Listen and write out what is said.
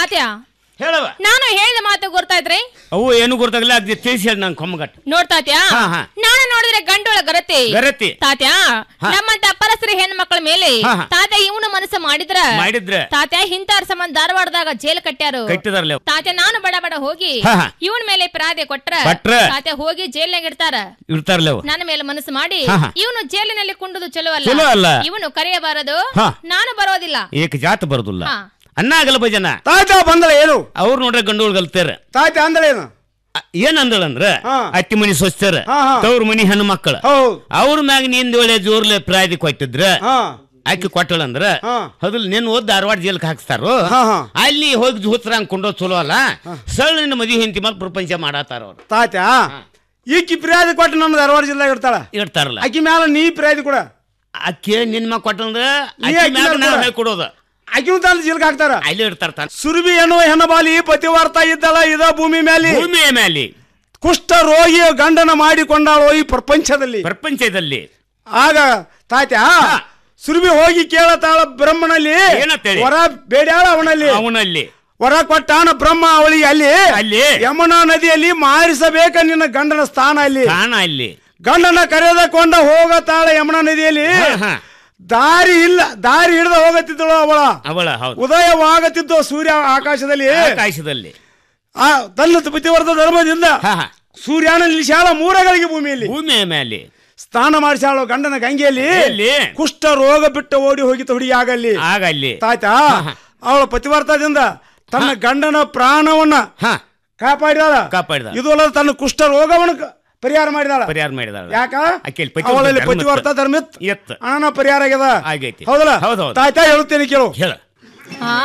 ತಾತ್ಯ ಹೇಳವ ನಾನು ಹೇಳಿದ ಮಾತು ಗೊತ್ತಾಯ್ತ್ರಿ ಅವು ಏನು ಗೊತ್ತಾಗಲ್ಲ ಅದ್ ತಿಳಿಸಿ ಹೇಳಿ ನಂಗೆ ಕೊಮ್ಮಗಟ್ಟ ನೋಡ್ತಾತ್ಯ ಹಾ, ಹಾ. ನಾನು ನೋಡಿದ್ರೆ ಗಂಡೊಳ ಗರತಿ ಗರತಿ ತಾತ್ಯ ಹಾ. ನಮ್ಮಂತ ಪರಸ್ತ್ರೀ ಹೆಣ್ಮಕ್ಳ ಮೇಲೆ ಹಾ, ಹಾ. ತಾತ್ಯ ಇವನು ಮನಸ್ಸು ಮಾಡಿದ್ರ ಮಾಡಿದ್ರೆ ತಾತ್ಯ ಹಿಂತಾರ ಸಂಬಂಧ ಧಾರವಾಡದಾಗ ಜೈಲ್ ಕಟ್ಟ್ಯಾರು ಕಟ್ಟಿದಾರಲ್ಲ ಅವು. ತಾತ್ಯ ನಾನು ಬಡ ಬಡ ಹೋಗಿ ಹಾ, ಹಾ. ಇವನ್ ಮೇಲೆ ಪರಾದೆ ಕೊಟ್ರ ಕೊಟ್ರ? ತಾತ್ಯ ಹೋಗಿ ಜೈಲ್ನಾಗ ಇಡ್ತಾರ ಇರ್ತಾರಲ್ಲ ಅವು ನನ್ನ ಮೇಲೆ ಮನಸ್ಸು ಮಾಡಿ ಹಾ, ಹಾ. ಇವನು ಜೈಲಿನಲ್ಲಿ ಕುಂಡುದು ಚಲೋ ಚಲೋ ಅಲ್ಲ. ಇವನು ಕರೆಯಬಾರದು ಹಾ. ನಾನು ಬರೋದಿಲ್ಲ ಏಕ ಜಾತ ಬರೋದಿಲ್ಲ ಹಾ. ಅನ್ನ ಆಗಲ್ಲ ಭಜನ ತಾತ ಬಂದಳ ಏನು ಅವ್ರು ನೋಡ್ರೆ ಗಂಡೋಳ್ ಗಲ್ತಾರ ತಾತ ಅಂದಳೇನು ಏನ್ ಅಂದಳಂದ್ರ ಹಾ. ಅತ್ತಿ ಮನಿ ಸ್ವಸ್ಥರ ಹಾ, ಹಾ. ತವ್ರ ಮನಿ ಹೆಣ್ಣು ಮಕ್ಕಳ ಹೌದು ಅವ್ರ ಮ್ಯಾಗ ನಿಂದ ಒಳ್ಳೆ ಜೋರ್ಲೆ ಪ್ರಾಯದಿ ಕೊಟ್ಟಿದ್ರ ಹಾ ಆಕಿ ಕೊಟ್ಟಳಂದ್ರ ಹಾ. ಹೌದಲ್ ನಿನ್ ಓದ್ ಧಾರವಾಡ ಜೈಲ್ಕ್ ಹಾಕ್ತಾರೋ ಹಾ, ಹಾ. ಅಲ್ಲಿ ಹೋಗಿ ಜೂತ್ರಂಗ್ ಕೊಂಡೋ ಚಲೋ ಅಲ್ಲ ಸಳ್ಳ ಮದುವೆ ಹಿಂತಿ ಮೇಲೆ ಪ್ರಪಂಚ ಮಾಡಾತಾರ ಅವ್ರು ತಾತ ಈಕಿ ಪ್ರಿಯಾದಿ ಕೊಟ್ಟು ನಮ್ಮ ಧಾರವಾಡ ಜಿಲ್ಲೆಗೆ ಇರ್ತಾಳ ಇರ್ತಾರಲ್ಲ ಆಕಿ ಮ್ಯಾಲ ನೀ ಪ್ರಿಯಾದಿ ಕೂಡ ಅಕ್ಕಿ ನಿನ್ ಮ್ಯಾಗ ಕೊಟ್ಟಂದ್ರ ನೀ ಅಕ್ಕಿ ಅಕ್ಕಿ ಮ್ಯಾಗ ಮ್ಯಾಲ್ ನಾವು ಕೊಡ. ಹೇಳ್ಕೊಡೋದ ಆಕಿನೂ ತಂದು ಜಿಲ್ಗೆ ಹಾಕ್ತಾರ ಅಲ್ಲಿ ಇರ್ತಾರ ತಾನ ಸುರಭಿ ಎನ್ನುವ ಹೆಣ್ಣಬಾಲಿ ಪತಿವಾರ್ತಾ ಇದ್ದಳ ಇದ ಭೂಮಿ ಮೇಲೆ ಭೂಮಿಯ ಮೇಲೆ ಕುಷ್ಠ ರೋಗಿ ಗಂಡನ ಮಾಡಿಕೊಂಡಾಳೋ ಈ ಪ್ರಪಂಚದಲ್ಲಿ ಪ್ರಪಂಚದಲ್ಲಿ ಆಗ ತಾತ್ಯ ಸುರಭಿ ಹೋಗಿ ಕೇಳತಾಳ ಬ್ರಹ್ಮನಲ್ಲಿ ಏನಂತೇಳಿ? ವರ ಬೇಡ್ಯಾಳ ಅವನಲ್ಲಿ ಅವನಲ್ಲಿ ವರ ಕೊಟ್ಟಾನ ಬ್ರಹ್ಮ ಅವಳಿಗೆ ಅಲ್ಲಿ ಅಲ್ಲಿ ಯಮುನಾ ನದಿಯಲ್ಲಿ ಮಾರಿಸಬೇಕ ನಿನ್ನ ಗಂಡನ ಸ್ಥಾನ ಅಲ್ಲಿ ಕಾಣ ಅಲ್ಲಿ ಗಂಡನ ಕರೆದುಕೊಂಡ ಹೋಗತಾಳ ಯಮುನಾ ನದಿಯಲ್ಲಿ ಹಾ, ಹಾ. ದಾರಿ ಇಲ್ಲ ದಾರಿ ಹಿಡಿದ ಹೋಗತ್ತಿದ್ದಳು ಅವಳ ಅವಳ ಹೌದು ಉದಯವಾಗುತ್ತಿದ್ದು ಸೂರ್ಯ ಆಕಾಶದಲ್ಲಿ ಆಕಾಶದಲ್ಲಿ ಆ ತನ್ನ ಪತಿವರ್ತ ಧರ್ಮದಿಂದ ಹಾ, ಹಾ. ಸೂರ್ಯನ ನಿಲ್ಸಾಳ ಮೂರಗಳಿಗೆ ಭೂಮಿಯಲ್ಲಿ ಭೂಮಿಯ ಮೇಲೆ ಸ್ನಾನ ಮಾಡಿಸಾಳು ಗಂಡನ ಗಂಗೆಯಲ್ಲಿ ಎಲ್ಲಿ? ಕುಷ್ಠ ರೋಗ ಬಿಟ್ಟು ಓಡಿ ಹೋಗಿತ್ತು ಹುಡುಗಿ ಆಗಲ್ಲಿ ಆಗ ಅಲ್ಲಿ ತಾಯ್ತಾ ಅವಳ ಪತಿವರ್ತದಿಂದ ತನ್ನ ಗಂಡನ ಪ್ರಾಣವನ್ನ ಹಾ ಕಾಪಾಡಿದಾಳ ಕಾಪಾಡಿದ ಇದು ಅಲ್ಲದೆ ತನ್ನ ಕುಷ್ಠ ರೋಗವನ್ನು ಕ- ಪರಿಹಾರ ಮಾಡಿದಾಳ ಪರಿಹಾರ ಮಾಡಿದಾಳ ಯಾಕ ಆಕೆಯಲ್ಲಿ ಪತಿವ್ರತ ಅವಳಲ್ಲಿ ಧರ್ಮ ಪತಿವರ್ತ ಧರ್ಮಿತ್ ಎತ್ತ ಹಣನ ಪರಿಹಾರ ಆಗ್ಯದ ಆಗೈತಿ. ಹೌದಲ್ಲ ಹೌದ್ ಹೌದ್. ತಾಯ್ತಾ ಹೇಳ್ತೇನೆ ಕೇಳು ಹೇಳ ಹಾ